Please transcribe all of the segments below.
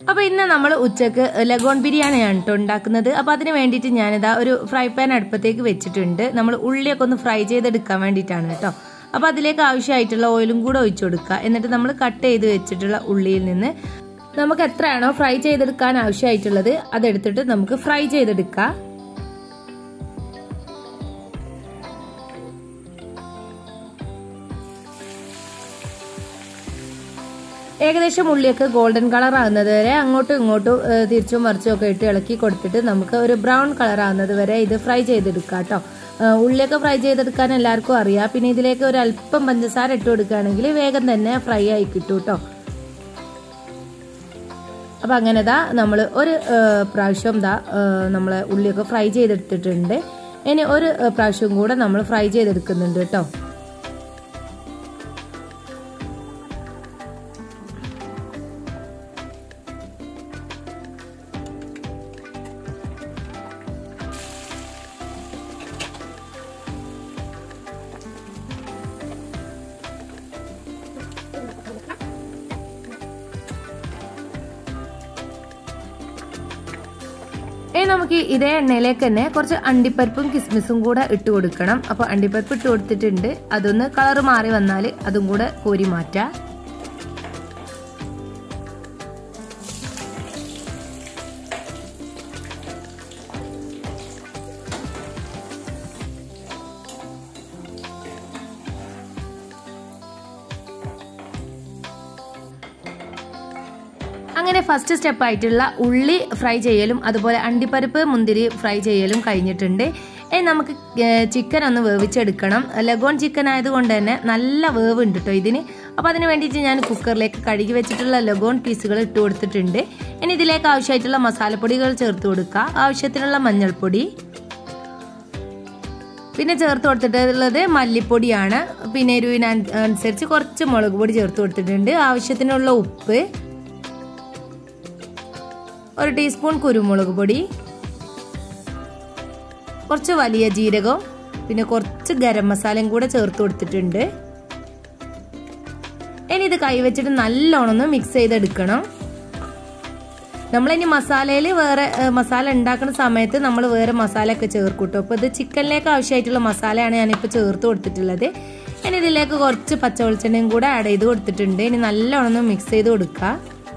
അപ്പോൾ ഇന്ന് നമ്മൾ ഉച്ചക്ക് ലഗോൺ ബിരിയാണിയാണ് കേട്ടോ ഉണ്ടാക്കുന്നത് അപ്പോൾ അതിന് വേണ്ടിയിട്ട് ഞാനിതാ ഒരു ഫ്രൈ പാൻ അടുപ്പത്തേക്ക് വെച്ചിട്ടുണ്ട് നമ്മൾ ഉള്ളിയൊക്കെ ഒന്ന് ഫ്രൈ ചെയ്തെടുക്കാൻ വേണ്ടിയിട്ടാണ് കേട്ടോ അപ്പോൾ അതിലേക്ക് ആവശ്യമായിട്ടുള്ള ഓയിലും കൂടെ ഒഴിച്ചു കൊടുക്കുക എന്നിട്ട് നമ്മൾ കട്ട് ചെയ്ത് വെച്ചിട്ടുള്ള ഉള്ളിയിൽ നിന്ന് നമുക്ക് എത്രയാണോ ഫ്രൈ ചെയ്തെടുക്കാൻ ആവശ്യമായിട്ടുള്ളത് അതെടുത്തിട്ട് നമുക്ക് ഫ്രൈ ചെയ്തെടുക്കാം ഏകദേശം ഉള്ളിയൊക്കെ ഗോൾഡൻ കളർ ആകുന്നത് വരെ അങ്ങോട്ടും ഇങ്ങോട്ടും തിരിച്ചും മറിച്ചും ഒക്കെ ഇട്ട് ഇളക്കി കൊടുത്തിട്ട് നമുക്ക് ഒരു ബ്രൗൺ കളർ ആകുന്നത് വരെ ഇത് ഫ്രൈ ചെയ്തെടുക്കാം കേട്ടോ ഉള്ളിയൊക്കെ ഫ്രൈ ചെയ്തെടുക്കാൻ എല്ലാവർക്കും അറിയാം പിന്നെ ഇതിലേക്ക് ഒരു അല്പം പഞ്ചസാര ഇട്ട് കൊടുക്കുകയാണെങ്കിൽ വേഗം തന്നെ ഫ്രൈ ആയി കിട്ടും കേട്ടോ അപ്പം അങ്ങനെതാ നമ്മൾ ഒരു പ്രാവശ്യം ദാ നമ്മൾ ഉള്ളിയൊക്കെ ഫ്രൈ ചെയ്തെടുത്തിട്ടുണ്ട് ഇനി ഒരു പ്രാവശ്യം കൂടെ നമ്മൾ ഫ്രൈ ചെയ്തെടുക്കുന്നുണ്ട് കേട്ടോ ഇനി നമുക്ക് ഇതേ എണ്ണയിലേക്ക് തന്നെ കുറച്ച് അണ്ടിപ്പരിപ്പും കിസ്മിസും കൂടെ ഇട്ട് കൊടുക്കണം അപ്പോൾ അണ്ടിപ്പരിപ്പ് ഇട്ട് കൊടുത്തിട്ടുണ്ട് അതൊന്ന് കളർ മാറി വന്നാൽ അതും കൂടെ കോരി മാറ്റാം അങ്ങനെ ഫസ്റ്റ് സ്റ്റെപ്പ് ആയിട്ടുള്ള ഉള്ളി ഫ്രൈ ചെയ്യലും അതുപോലെ അണ്ടിപ്പരിപ്പ് മുന്തിരി ഫ്രൈ ചെയ്യലും കഴിഞ്ഞിട്ടുണ്ട് ഇനി നമുക്ക് ചിക്കൻ ഒന്ന് വേവിച്ചെടുക്കണം ലഗോൺ ചിക്കൻ ആയതുകൊണ്ട് തന്നെ നല്ല വേവ് ഉണ്ട് കേട്ടോ ഇതിന് അപ്പോൾ അതിന് വേണ്ടിയിട്ട് ഞാൻ കുക്കറിലേക്ക് കഴുകി വെച്ചിട്ടുള്ള ലഗോൺ പീസുകൾ ഇട്ട് കൊടുത്തിട്ടുണ്ട് ഇനി ഇതിലേക്ക് ആവശ്യമായിട്ടുള്ള മസാലപ്പൊടികൾ ചേർത്ത് കൊടുക്കുക ആവശ്യത്തിനുള്ള മഞ്ഞൾപ്പൊടി പിന്നെ ചേർത്ത് കൊടുത്തിട്ടുള്ളത് മല്ലിപ്പൊടിയാണ് പിന്നെ എരിവിന് അനുസരിച്ച് കുറച്ച് മുളക് പൊടി ചേർത്ത് കൊടുത്തിട്ടുണ്ട് ആവശ്യത്തിനുള്ള ഉപ്പ് ഒരു ടീസ്പൂൺ കുരുമുളക് പൊടി കുറച്ച് വലിയ ജീരകം പിന്നെ കുറച്ച് ഗരം മസാലയും കൂടെ ചേർത്ത് കൊടുത്തിട്ടുണ്ട് ഇനി ഇത് കൈവച്ചിട്ട് നല്ലോണം ഒന്ന് മിക്സ് ചെയ്തെടുക്കണം നമ്മളിനി മസാലയിൽ വേറെ മസാല ഉണ്ടാക്കുന്ന സമയത്ത് നമ്മൾ വേറെ മസാല ഒക്കെ ചേർക്കൂട്ടോ അപ്പോൾ ഇത് ചിക്കനിലേക്ക് ആവശ്യമായിട്ടുള്ള മസാലയാണ് ഞാനിപ്പോൾ ചേർത്ത് കൊടുത്തിട്ടുള്ളത് ഇനി ഇതിലേക്ക് കുറച്ച് പച്ച വെളിച്ചെണ്ണയും കൂടെ ആഡ് ചെയ്ത് കൊടുത്തിട്ടുണ്ട് ഇനി നല്ലോണം ഒന്ന് മിക്സ് ചെയ്ത് കൊടുക്കുക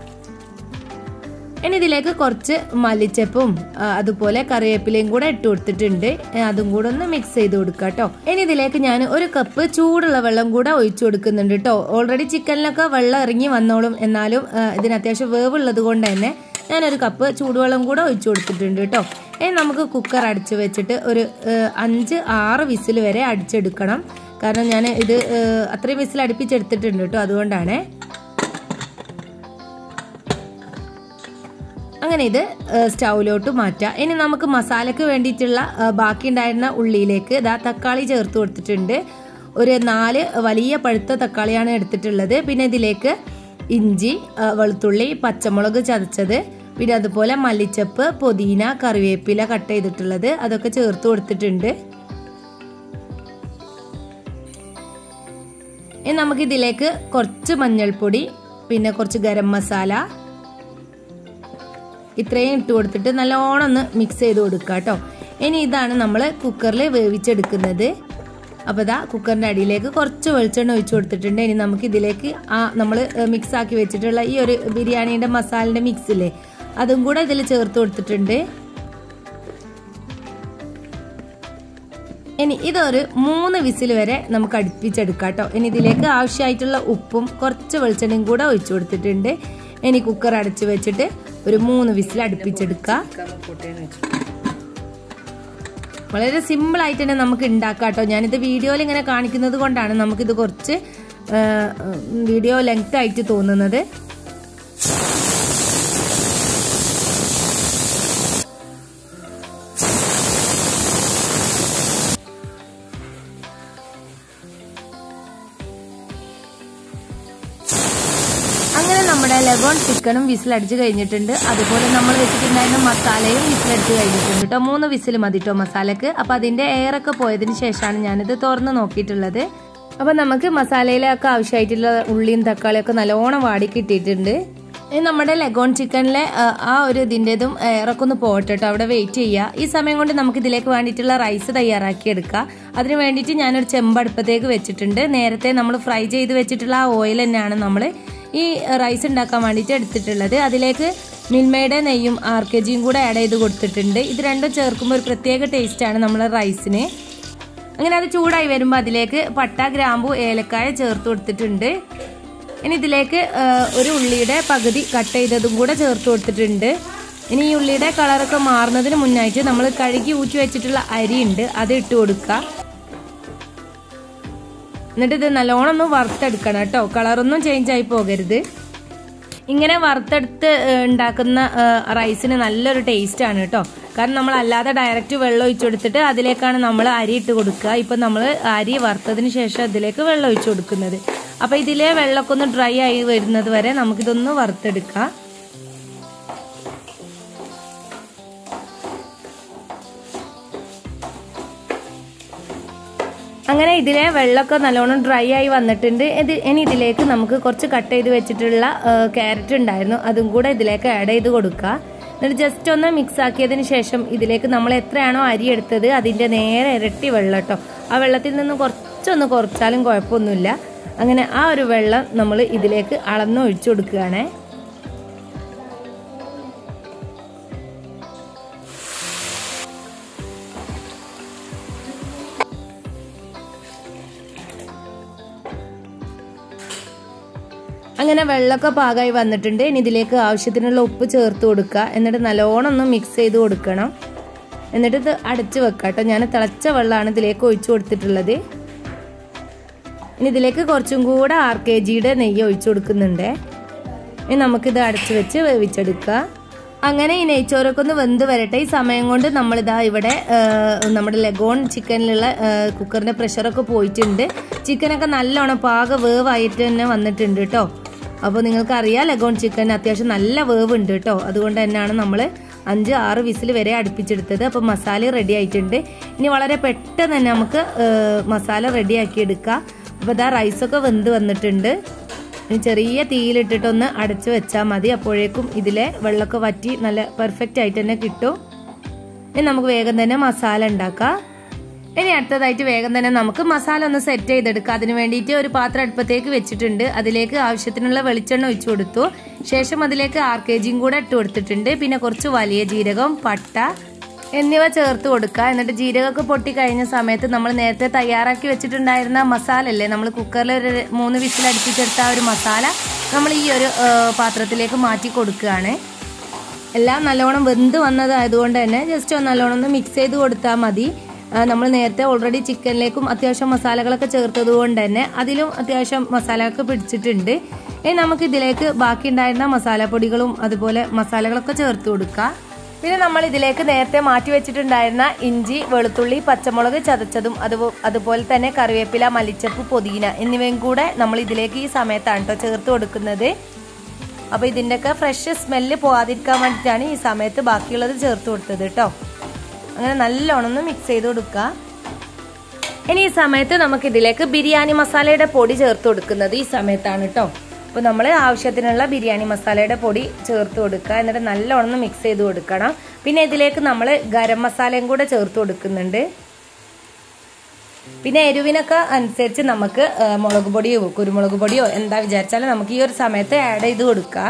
ഇനി ഇതിലേക്ക് കുറച്ച് മല്ലിച്ചപ്പും അതുപോലെ കറിവേപ്പിലയും കൂടെ ഇട്ട് കൊടുത്തിട്ടുണ്ട് അതും കൂടെ ഒന്ന് മിക്സ് ചെയ്ത് കൊടുക്കുക കേട്ടോ ഇനി ഇതിലേക്ക് ഞാൻ ഒരു കപ്പ് ചൂടുള്ള വെള്ളം കൂടെ ഒഴിച്ചു കൊടുക്കുന്നുണ്ട് കേട്ടോ ഓൾറെഡി ചിക്കനിലൊക്കെ വെള്ളം ഇറങ്ങി വന്നോളും എന്നാലും ഇതിന് അത്യാവശ്യം വേവ് ഉള്ളത് കൊണ്ട് തന്നെ ഞാനൊരു കപ്പ് ചൂടുവെള്ളം കൂടെ ഒഴിച്ചു കൊടുത്തിട്ടുണ്ട് കേട്ടോ ഇനി നമുക്ക് കുക്കർ അടിച്ച് വെച്ചിട്ട് ഒരു അഞ്ച് ആറ് വിസിൽ വരെ അടിച്ചെടുക്കണം കാരണം ഞാൻ ഇത് അത്രയും വിസിൽ അടുപ്പിച്ചെടുത്തിട്ടുണ്ട് കേട്ടോ അതുകൊണ്ടാണ് അങ്ങനെ ഇത് സ്റ്റൗവിലോട്ട് മാറ്റാം ഇനി നമുക്ക് മസാലയ്ക്ക് വേണ്ടിയിട്ടുള്ള ബാക്കി ഉണ്ടായിരുന്ന ഉള്ളിയിലേക്ക് ഇതാ തക്കാളി ചേർത്ത് കൊടുത്തിട്ടുണ്ട് ഒരു നാല് വലിയ പഴുത്ത തക്കാളിയാണ് എടുത്തിട്ടുള്ളത് പിന്നെ ഇതിലേക്ക് ഇഞ്ചി വെളുത്തുള്ളി പച്ചമുളക് ചതച്ചത് പിന്നെ അതുപോലെ മല്ലിച്ചപ്പ് പുതിന കറിവേപ്പില കട്ട് ചെയ്തിട്ടുള്ളത് അതൊക്കെ ചേർത്ത് കൊടുത്തിട്ടുണ്ട് ഇനി നമുക്കിതിലേക്ക് കുറച്ച് മഞ്ഞൾപ്പൊടി പിന്നെ കുറച്ച് ഗരം മസാല ഇത്രയും ഇട്ട് കൊടുത്തിട്ട് നല്ലോണം ഒന്ന് മിക്സ് ചെയ്ത് കൊടുക്കുക കേട്ടോ ഇനി ഇതാണ് നമ്മൾ കുക്കറിൽ വേവിച്ചെടുക്കുന്നത് അപ്പോൾ ഇതാ കുക്കറിൻ്റെ അടിയിലേക്ക് കുറച്ച് വെളിച്ചെണ്ണ ഒഴിച്ചു കൊടുത്തിട്ടുണ്ട് ഇനി നമുക്ക് ഇതിലേക്ക് ആ നമ്മൾ മിക്സ് ആക്കി വെച്ചിട്ടുള്ള ഈ ഒരു ബിരിയാണീൻ്റെ മസാലൻ്റെ മിക്സ് ഇല്ലേ അതും കൂടെ ഇതിൽ ചേർത്ത് കൊടുത്തിട്ടുണ്ട് ഇനി ഇതൊരു മൂന്ന് വിസിൽ വരെ നമുക്ക് അടുപ്പിച്ചെടുക്കാം കേട്ടോ ഇനി ഇതിലേക്ക് ആവശ്യമായിട്ടുള്ള ഉപ്പും കുറച്ച് വെളിച്ചെണ്ണയും കൂടെ ഒഴിച്ചു കൊടുത്തിട്ടുണ്ട് ഇനി കുക്കർ അടച്ച് വെച്ചിട്ട് ഒരു മൂന്ന് വിസിൽ അടുപ്പിച്ചെടുക്കുക വളരെ സിമ്പിൾ ആയിട്ട് തന്നെ നമുക്ക് ഉണ്ടാക്കാം കേട്ടോ ഞാനിത് വീഡിയോയിൽ ഇങ്ങനെ കാണിക്കുന്നത് കൊണ്ടാണ് നമുക്കിത് കുറച്ച് വീഡിയോ ലെങ്ത് ആയിട്ട് തോന്നുന്നത് അങ്ങനെ നമ്മുടെ ലഗോൺ ചിക്കനും വിസിലടിച്ച് കഴിഞ്ഞിട്ടുണ്ട് അതുപോലെ നമ്മൾ വെച്ചിട്ടുണ്ടായിരുന്ന മസാലയും വിസിലടിച്ച് കഴിഞ്ഞിട്ടുണ്ട് കേട്ടോ മൂന്ന് വിസിൽ മതി കേട്ടോ മസാലക്ക് അപ്പൊ അതിന്റെ എയറൊക്കെ പോയതിന് ശേഷമാണ് ഞാനിത് തുറന്ന് നോക്കിയിട്ടുള്ളത് അപ്പൊ നമുക്ക് മസാലയിലൊക്കെ ആവശ്യമായിട്ടുള്ള ഉള്ളിയും തക്കാളിയും ഒക്കെ നല്ലോണം വാടി കിട്ടിയിട്ടുണ്ട് ഇനി നമ്മുടെ ലഗോൺ ചിക്കനിലെ ആ ഒരു ഇതിൻ്റെതും ഇറക്കൊന്ന് ഒന്ന് പോട്ടെ കേട്ടോ അവിടെ വെയിറ്റ് ചെയ്യുക ഈ സമയം കൊണ്ട് നമുക്ക് ഇതിലേക്ക് വേണ്ടിയിട്ടുള്ള റൈസ് തയ്യാറാക്കി എടുക്കാം അതിന് വേണ്ടിയിട്ട് ഞാനൊരു ചെമ്പ് അടുപ്പത്തേക്ക് വെച്ചിട്ടുണ്ട് നേരത്തെ നമ്മൾ ഫ്രൈ ചെയ്ത് വെച്ചിട്ടുള്ള ആ ഓയിൽ തന്നെയാണ് നമ്മൾ ഈ റൈസ് ഉണ്ടാക്കാൻ വേണ്ടിയിട്ട് എടുത്തിട്ടുള്ളത് അതിലേക്ക് മിൽമയുടെ നെയ്യും ആർ കെ ജിയും കൂടെ ആഡ് ചെയ്ത് കൊടുത്തിട്ടുണ്ട് ഇത് രണ്ടും ചേർക്കുമ്പോൾ ഒരു പ്രത്യേക ടേസ്റ്റാണ് നമ്മുടെ റൈസിന് അങ്ങനെ അത് ചൂടായി വരുമ്പോൾ അതിലേക്ക് പട്ട ഗ്രാമ്പു ഏലക്കായ ചേർത്ത് കൊടുത്തിട്ടുണ്ട് ഇനി ഇതിലേക്ക് ഒരു ഉള്ളിയുടെ പകുതി കട്ട് ചെയ്തതും കൂടെ ചേർത്ത് കൊടുത്തിട്ടുണ്ട് ഇനി ഈ ഉള്ളിയുടെ കളറൊക്കെ മാറുന്നതിന് മുന്നായിട്ട് നമ്മൾ കഴുകി ഊറ്റി വെച്ചിട്ടുള്ള അരിയുണ്ട് അത് ഇട്ട് കൊടുക്കുക എന്നിട്ട് ഇത് നല്ലോണം ഒന്ന് വറുത്തെടുക്കണം കേട്ടോ കളറൊന്നും ചേഞ്ച് ആയി പോകരുത് ഇങ്ങനെ വറുത്തെടുത്ത് ഉണ്ടാക്കുന്ന റൈസിന് നല്ലൊരു ടേസ്റ്റ് ആണ് കേട്ടോ കാരണം നമ്മൾ അല്ലാതെ ഡയറക്റ്റ് വെള്ളം ഒഴിച്ചു കൊടുത്തിട്ട് അതിലേക്കാണ് നമ്മൾ അരി ഇട്ട് കൊടുക്കുക ഇപ്പം നമ്മൾ അരി വറുത്തതിന് ശേഷം അതിലേക്ക് വെള്ളം ഒഴിച്ചു കൊടുക്കുന്നത് അപ്പം ഇതിലെ വെള്ളമൊക്കെ ഒന്ന് ഡ്രൈ ആയി വരുന്നത് വരെ നമുക്കിതൊന്ന് വറുത്തെടുക്കാം അങ്ങനെ ഇതിലെ വെള്ളമൊക്കെ നല്ലോണം ഡ്രൈ ആയി വന്നിട്ടുണ്ട് ഇത് ഇനി ഇതിലേക്ക് നമുക്ക് കുറച്ച് കട്ട് ചെയ്ത് വെച്ചിട്ടുള്ള ക്യാരറ്റ് ഉണ്ടായിരുന്നു അതും കൂടെ ഇതിലേക്ക് ആഡ് ചെയ്ത് കൊടുക്കുക എന്നിട്ട് ജസ്റ്റ് ഒന്ന് മിക്സ് ആക്കിയതിന് ശേഷം ഇതിലേക്ക് നമ്മൾ എത്രയാണോ അരി എടുത്തത് അതിൻ്റെ നേരെ ഇരട്ടി വെള്ളം കേട്ടോ ആ വെള്ളത്തിൽ നിന്ന് കുറച്ചൊന്ന് കുറച്ചാലും കുഴപ്പമൊന്നുമില്ല അങ്ങനെ ആ ഒരു വെള്ളം നമ്മൾ ഇതിലേക്ക് അളന്ന് ഒഴിച്ചു കൊടുക്കുകയാണേ അങ്ങനെ വെള്ളമൊക്കെ പാകമായി വന്നിട്ടുണ്ട് ഇനി ഇതിലേക്ക് ആവശ്യത്തിനുള്ള ഉപ്പ് ചേർത്ത് കൊടുക്കുക എന്നിട്ട് നല്ലോണം ഒന്ന് മിക്സ് ചെയ്ത് കൊടുക്കണം എന്നിട്ട് ഇത് അടച്ചു വെക്കാം കേട്ടോ ഞാൻ തിളച്ച വെള്ളമാണ് ഇതിലേക്ക് ഒഴിച്ചു കൊടുത്തിട്ടുള്ളത് ഇനി ഇതിലേക്ക് കുറച്ചും കൂടെ ആർ കെ ജിയുടെ നെയ്യ് ഒഴിച്ചു കൊടുക്കുന്നുണ്ട് ഇനി നമുക്കിത് അടച്ചു വെച്ച് വേവിച്ചെടുക്കുക അങ്ങനെ ഈ നെയ്ച്ചോറൊക്കെ ഒന്ന് വെന്ത് വരട്ടെ ഈ സമയം കൊണ്ട് നമ്മളിതാ ഇവിടെ നമ്മുടെ ലഗോൺ ചിക്കനിലുള്ള കുക്കറിന്റെ പ്രഷറൊക്കെ പോയിട്ടുണ്ട് ചിക്കനൊക്കെ നല്ലോണം പാക വേവായിട്ട് തന്നെ വന്നിട്ടുണ്ട് കേട്ടോ അപ്പോൾ നിങ്ങൾക്കറിയാം ലഗോൺ ചിക്കൻ അത്യാവശ്യം നല്ല വേവ് ഉണ്ട് കേട്ടോ അതുകൊണ്ട് തന്നെയാണ് നമ്മൾ അഞ്ച് ആറ് വിസിൽ വരെ അടുപ്പിച്ചെടുത്തത് അപ്പോൾ മസാല റെഡി ആയിട്ടുണ്ട് ഇനി വളരെ പെട്ടെന്ന് തന്നെ നമുക്ക് മസാല റെഡിയാക്കി എടുക്കാം അപ്പോൾ ഇതാ റൈസൊക്കെ വെന്ത് വന്നിട്ടുണ്ട് ഇനി ചെറിയ തീയിലിട്ടിട്ടൊന്ന് അടച്ചു വെച്ചാൽ മതി അപ്പോഴേക്കും ഇതിലെ വെള്ളമൊക്കെ വറ്റി നല്ല പെർഫെക്റ്റ് ആയിട്ട് തന്നെ കിട്ടും ഇനി നമുക്ക് വേഗം തന്നെ മസാല ഉണ്ടാക്കാം ഇനി അടുത്തതായിട്ട് വേഗം തന്നെ നമുക്ക് മസാല ഒന്ന് സെറ്റ് ചെയ്തെടുക്കാം അതിന് വേണ്ടിയിട്ട് ഒരു പാത്രം അടുപ്പത്തേക്ക് വെച്ചിട്ടുണ്ട് അതിലേക്ക് ആവശ്യത്തിനുള്ള വെളിച്ചെണ്ണ ഒഴിച്ചു കൊടുത്തു ശേഷം അതിലേക്ക് ആർ കെ ജിയും കൂടെ ഇട്ട് കൊടുത്തിട്ടുണ്ട് പിന്നെ കുറച്ച് വലിയ ജീരകം പട്ട എന്നിവ ചേർത്ത് കൊടുക്കുക എന്നിട്ട് ജീരകമൊക്കെ പൊട്ടി കഴിഞ്ഞ സമയത്ത് നമ്മൾ നേരത്തെ തയ്യാറാക്കി വെച്ചിട്ടുണ്ടായിരുന്ന മസാല അല്ലേ നമ്മൾ കുക്കറിൽ ഒരു മൂന്ന് വിസിൽ അടുപ്പിച്ചെടുത്ത ആ ഒരു മസാല നമ്മൾ ഈ ഒരു പാത്രത്തിലേക്ക് മാറ്റി കൊടുക്കുകയാണ് എല്ലാം നല്ലോണം വെന്ത് വന്നതായതുകൊണ്ട് തന്നെ ജസ്റ്റ് ഒന്ന് നല്ലോണം ഒന്ന് മിക്സ് ചെയ്ത് കൊടുത്താൽ മതി നമ്മൾ നേരത്തെ ഓൾറെഡി ചിക്കനിലേക്കും അത്യാവശ്യം മസാലകളൊക്കെ ചേർത്തത് കൊണ്ട് തന്നെ അതിലും അത്യാവശ്യം മസാലയൊക്കെ പിടിച്ചിട്ടുണ്ട് ഇനി നമുക്ക് ഇതിലേക്ക് ബാക്കി ഉണ്ടായിരുന്ന മസാലപ്പൊടികളും അതുപോലെ മസാലകളൊക്കെ ചേർത്ത് കൊടുക്കുക പിന്നെ നമ്മൾ ഇതിലേക്ക് നേരത്തെ മാറ്റി വെച്ചിട്ടുണ്ടായിരുന്ന ഇഞ്ചി വെളുത്തുള്ളി പച്ചമുളക് ചതച്ചതും അതുപോലെ തന്നെ കറിവേപ്പില മല്ലിച്ചപ്പ് പൊതിന എന്നിവയും കൂടെ നമ്മൾ ഇതിലേക്ക് ഈ സമയത്താണ് കേട്ടോ ചേർത്ത് കൊടുക്കുന്നത് അപ്പോൾ ഇതിൻ്റെയൊക്കെ ഫ്രഷ് സ്മെല്ല് പോകാതിരിക്കാൻ വേണ്ടിയിട്ടാണ് ഈ സമയത്ത് ബാക്കിയുള്ളത് ചേർത്ത് കൊടുത്തത് കേട്ടോ അങ്ങനെ നല്ലോണം ഒന്ന് മിക്സ് ചെയ്ത് കൊടുക്കുക ഇനി ഈ സമയത്ത് നമുക്ക് ഇതിലേക്ക് ബിരിയാണി മസാലയുടെ പൊടി ചേർത്ത് കൊടുക്കുന്നത് ഈ സമയത്താണ് കേട്ടോ അപ്പോൾ നമ്മൾ ആവശ്യത്തിനുള്ള ബിരിയാണി മസാലയുടെ പൊടി ചേർത്ത് കൊടുക്കുക എന്നിട്ട് നല്ലോണം ഒന്ന് മിക്സ് ചെയ്ത് കൊടുക്കണം പിന്നെ ഇതിലേക്ക് നമ്മൾ ഗരം മസാലയും കൂടെ ചേർത്ത് കൊടുക്കുന്നുണ്ട് പിന്നെ എരിവിനൊക്കെ അനുസരിച്ച് നമുക്ക് മുളക് പൊടിയോ കുരുമുളക് പൊടിയോ എന്താ വിചാരിച്ചാലും നമുക്ക് ഈ ഒരു സമയത്ത് ആഡ് ചെയ്ത് കൊടുക്കുക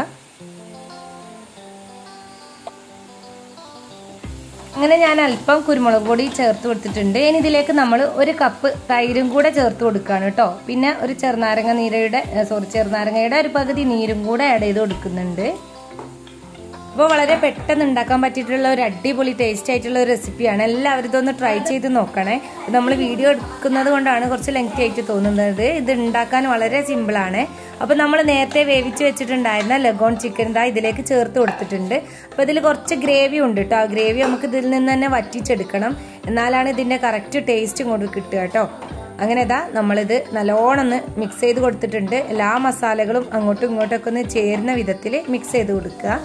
അങ്ങനെ ഞാൻ അല്പം കുരുമുളക് പൊടി ചേർത്ത് കൊടുത്തിട്ടുണ്ട് ഇനി ഇതിലേക്ക് നമ്മൾ ഒരു കപ്പ് തൈരും കൂടെ ചേർത്ത് കൊടുക്കുകയാണ് കേട്ടോ പിന്നെ ഒരു ചെറുനാരങ്ങ നീരയുടെ സോറി ചെറുനാരങ്ങയുടെ ഒരു പകുതി നീരും കൂടെ ആഡ് ചെയ്ത് കൊടുക്കുന്നുണ്ട് അപ്പോൾ വളരെ പെട്ടെന്ന് ഉണ്ടാക്കാൻ പറ്റിയിട്ടുള്ള ഒരു അടിപൊളി ടേസ്റ്റ് ആയിട്ടുള്ള ഒരു റെസിപ്പിയാണ് എല്ലാവരും ഇതൊന്ന് ട്രൈ ചെയ്ത് നോക്കണേ നമ്മൾ വീഡിയോ എടുക്കുന്നത് കൊണ്ടാണ് കുറച്ച് ലെങ്തി ആയിട്ട് തോന്നുന്നത് ഇത് ഉണ്ടാക്കാൻ വളരെ സിമ്പിളാണ് അപ്പോൾ നമ്മൾ നേരത്തെ വേവിച്ച് വെച്ചിട്ടുണ്ടായിരുന്ന ലഗോൺ ചിക്കൻ ഇതാ ഇതിലേക്ക് ചേർത്ത് കൊടുത്തിട്ടുണ്ട് അപ്പോൾ ഇതിൽ കുറച്ച് ഗ്രേവി ഉണ്ട് കേട്ടോ ആ ഗ്രേവി നമുക്ക് ഇതിൽ നിന്ന് തന്നെ വറ്റിച്ചെടുക്കണം എന്നാലാണ് ഇതിൻ്റെ കറക്റ്റ് ടേസ്റ്റ് ഇങ്ങോട്ട് കിട്ടുക കേട്ടോ അങ്ങനെ ഇതാ നമ്മളിത് നല്ലോണം ഒന്ന് മിക്സ് ചെയ്ത് കൊടുത്തിട്ടുണ്ട് എല്ലാ മസാലകളും അങ്ങോട്ടും ഇങ്ങോട്ടൊക്കെ ഒന്ന് ചേരുന്ന വിധത്തിൽ മിക്സ് ചെയ്ത് കൊടുക്കുക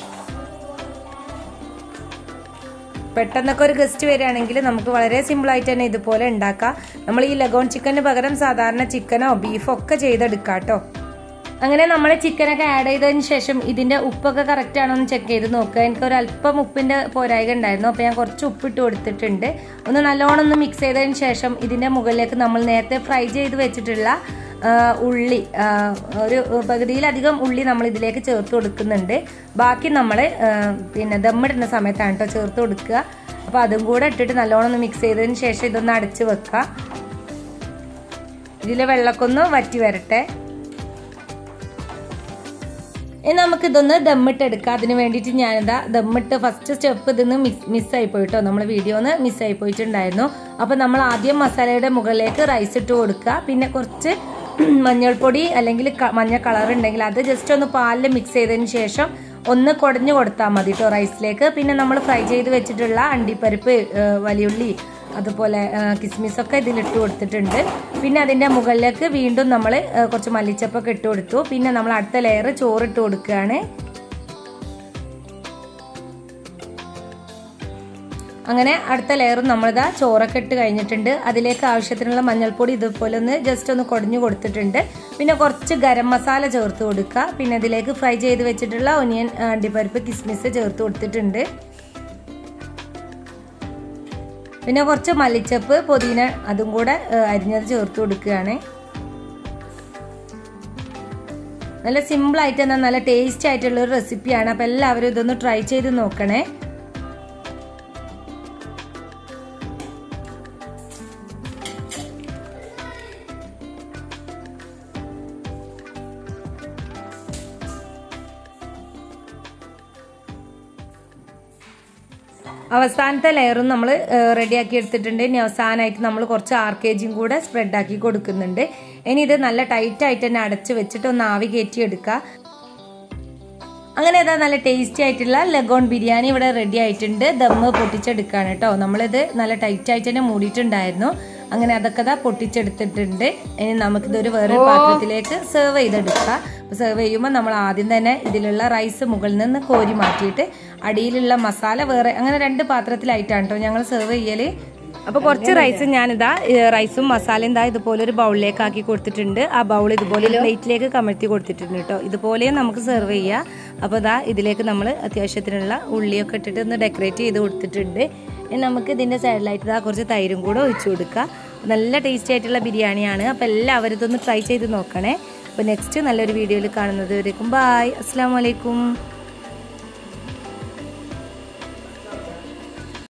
പെട്ടെന്നൊക്കെ ഒരു ഗസ്റ്റ് വരികയാണെങ്കിൽ നമുക്ക് വളരെ സിമ്പിൾ ആയിട്ട് തന്നെ ഇതുപോലെ ഉണ്ടാക്കാം നമ്മൾ ഈ ലഗോൺ ചിക്കന് പകരം സാധാരണ ചിക്കനോ ബീഫോ ഒക്കെ ചെയ്തെടുക്കാം കേട്ടോ അങ്ങനെ നമ്മൾ ചിക്കനൊക്കെ ആഡ് ചെയ്തതിന് ശേഷം ഇതിന്റെ ഉപ്പൊക്കെ കറക്റ്റ് ആണോ എന്ന് ചെക്ക് ചെയ്ത് നോക്കുക എനിക്ക് ഒരു അല്പം ഉപ്പിന്റെ പോരായിക ഉണ്ടായിരുന്നു അപ്പോൾ ഞാൻ കുറച്ച് ഉപ്പിട്ട് കൊടുത്തിട്ടുണ്ട് ഒന്ന് നല്ലോണം ഒന്ന് മിക്സ് ചെയ്തതിന് ശേഷം ഇതിന്റെ മുകളിലേക്ക് നമ്മൾ നേരത്തെ ഫ്രൈ ചെയ്ത് വെച്ചിട്ടുള്ള ആ, ഉള്ളി ആ, ഒരു പകുതിയിലധികം ഉള്ളി നമ്മൾ ഇതിലേക്ക് ചേർത്ത് കൊടുക്കുന്നുണ്ട് ബാക്കി നമ്മൾ പിന്നെ ദമ്മിടുന്ന സമയത്താണ് കേട്ടോ ചേർത്ത് കൊടുക്കുക അപ്പോൾ അതും കൂടെ ഇട്ടിട്ട് നല്ലോണം ഒന്ന് മിക്സ് ചെയ്തതിന് ശേഷം ഇതൊന്ന് അടച്ച് വെക്കുക ഇതിലെ വെള്ളമൊക്കെ ഒന്ന് വറ്റി വരട്ടെ ഇനി നമുക്ക് ഇതൊന്ന് ദമ്മിട്ടെടുക്കാം അതിന് വേണ്ടിയിട്ട് ഞാനിതാ ദമ്മിട്ട് ഫസ്റ്റ് സ്റ്റെപ്പ് ഇതിന്ന് മിസ് മിസ്സായി പോയിട്ടോ നമ്മുടെ വീഡിയോന്ന് മിസ്സായി പോയിട്ടുണ്ടായിരുന്നു അപ്പോൾ നമ്മൾ ആദ്യം മസാലയുടെ മുകളിലേക്ക് റൈസ് ഇട്ട് കൊടുക്കുക പിന്നെ കുറച്ച് മഞ്ഞൾപ്പൊടി അല്ലെങ്കിൽ ക- മഞ്ഞ കളർ ഉണ്ടെങ്കിൽ അത് ജസ്റ്റ് ഒന്ന് പാലിൽ മിക്സ് ചെയ്തതിന് ശേഷം ഒന്ന് കുടഞ്ഞു കൊടുത്താൽ മതി കേട്ടോ റൈസിലേക്ക് പിന്നെ നമ്മൾ ഫ്രൈ ചെയ്ത് വെച്ചിട്ടുള്ള അണ്ടിപ്പരിപ്പ് ഏഹ്, വലിയുള്ളി അതുപോലെ കിസ്മിസ് ഒക്കെ ഇതിലിട്ട് കൊടുത്തിട്ടുണ്ട് പിന്നെ അതിൻ്റെ മുകളിലേക്ക് വീണ്ടും നമ്മൾ കുറച്ച് മല്ലിച്ചപ്പൊക്കെ ഇട്ട് കൊടുത്തു പിന്നെ നമ്മൾ അടുത്ത ലെയർ ചോറിട്ട് കൊടുക്കുകയാണ് അങ്ങനെ അടുത്ത ലെയറും നമ്മളിതാ ചോറൊക്കെ ഇട്ട് കഴിഞ്ഞിട്ടുണ്ട് അതിലേക്ക് ആവശ്യത്തിനുള്ള മഞ്ഞൾപ്പൊടി ഇതുപോലെ ഒന്ന് ജസ്റ്റ് ഒന്ന് കൊടിഞ്ഞു കൊടുത്തിട്ടുണ്ട് പിന്നെ കുറച്ച് ഗരം മസാല ചേർത്ത് കൊടുക്കുക പിന്നെ ഇതിലേക്ക് ഫ്രൈ ചെയ്ത് വെച്ചിട്ടുള്ള ഒനിയൻ അണ്ടിപ്പരിപ്പ് കിസ്മിസ് ചേർത്ത് കൊടുത്തിട്ടുണ്ട് പിന്നെ കുറച്ച് മല്ലിച്ചപ്പ് പുതിന അതും കൂടെ ഏഹ്, അരിഞ്ഞത് ചേർത്ത് കൊടുക്കുകയാണ് നല്ല സിമ്പിൾ ആയിട്ട് എന്നാൽ നല്ല ടേസ്റ്റ് ആയിട്ടുള്ള ഒരു റെസിപ്പിയാണ് അപ്പം എല്ലാവരും ഇതൊന്ന് ട്രൈ ചെയ്ത് നോക്കണേ അവസാനത്തെ ലെയറും നമ്മൾ റെഡിയാക്കി എടുത്തിട്ടുണ്ട് ഇനി അവസാനമായിട്ട് നമ്മൾ കുറച്ച് ആർ കെ ജിയും കൂടെ സ്പ്രെഡ് ആക്കി കൊടുക്കുന്നുണ്ട് ഇനി ഇത് നല്ല ടൈറ്റ് ആയിട്ട് തന്നെ അടച്ച് വെച്ചിട്ട് ഒന്ന് ആവി കയറ്റി എടുക്കുക അങ്ങനെ ഇതാ നല്ല ടേസ്റ്റി ആയിട്ടുള്ള ലഗോൺ ബിരിയാണി ഇവിടെ റെഡി ആയിട്ടുണ്ട് ദമ്മ് പൊട്ടിച്ചെടുക്കുകയാണ് കേട്ടോ നമ്മളിത് നല്ല ടൈറ്റ് ആയിട്ട് തന്നെ മൂടിയിട്ടുണ്ടായിരുന്നു അങ്ങനെ അതൊക്കെ ഇതാ പൊട്ടിച്ചെടുത്തിട്ടുണ്ട് ഇനി നമുക്കിതൊരു വേറൊരു പാത്രത്തിലേക്ക് സെർവ് ചെയ്തെടുക്കാം അപ്പോൾ സെർവ് ചെയ്യുമ്പോൾ നമ്മൾ ആദ്യം തന്നെ ഇതിലുള്ള റൈസ് മുകളിൽ നിന്ന് കോരി മാറ്റിയിട്ട് അടിയിലുള്ള മസാല വേറെ അങ്ങനെ രണ്ട് പാത്രത്തിലായിട്ടാണ് കേട്ടോ ഞങ്ങൾ സെർവ് ചെയ്യല് അപ്പോൾ കുറച്ച് റൈസ് ഞാനിതാ ഏഹ് റൈസും മസാലയും ഇതാ ഇതുപോലെ ഒരു ബൗളിലേക്ക് ആക്കി കൊടുത്തിട്ടുണ്ട് ആ ബൗൾ ഇതുപോലെ ഒരു പ്ലേറ്റിലേക്ക് കമഴ്ത്തി കൊടുത്തിട്ടുണ്ട് കേട്ടോ ഇതുപോലെയും നമുക്ക് സെർവ് ചെയ്യാം അപ്പോൾ ഇതാ ഇതിലേക്ക് നമ്മൾ അത്യാവശ്യത്തിനുള്ള ഉള്ളിയൊക്കെ ഇട്ടിട്ട് ഒന്ന് ഡെക്കറേറ്റ് ചെയ്ത് കൊടുത്തിട്ടുണ്ട് ഇനി നമുക്ക് ഇതിൻ്റെ സൈഡിലായിട്ട് ഇതാ കുറച്ച് തൈരും കൂടെ ഒഴിച്ചു കൊടുക്കുക നല്ല ടേസ്റ്റി ആയിട്ടുള്ള ബിരിയാണിയാണ് അപ്പോൾ എല്ലാവരും ഇതൊന്ന് ട്രൈ ചെയ്ത് നോക്കണേ അപ്പോൾ നെക്സ്റ്റ് നല്ലൊരു വീഡിയോയിൽ കാണുന്നത് വരേക്കും ബായ് അസ്സാം വലൈക്കും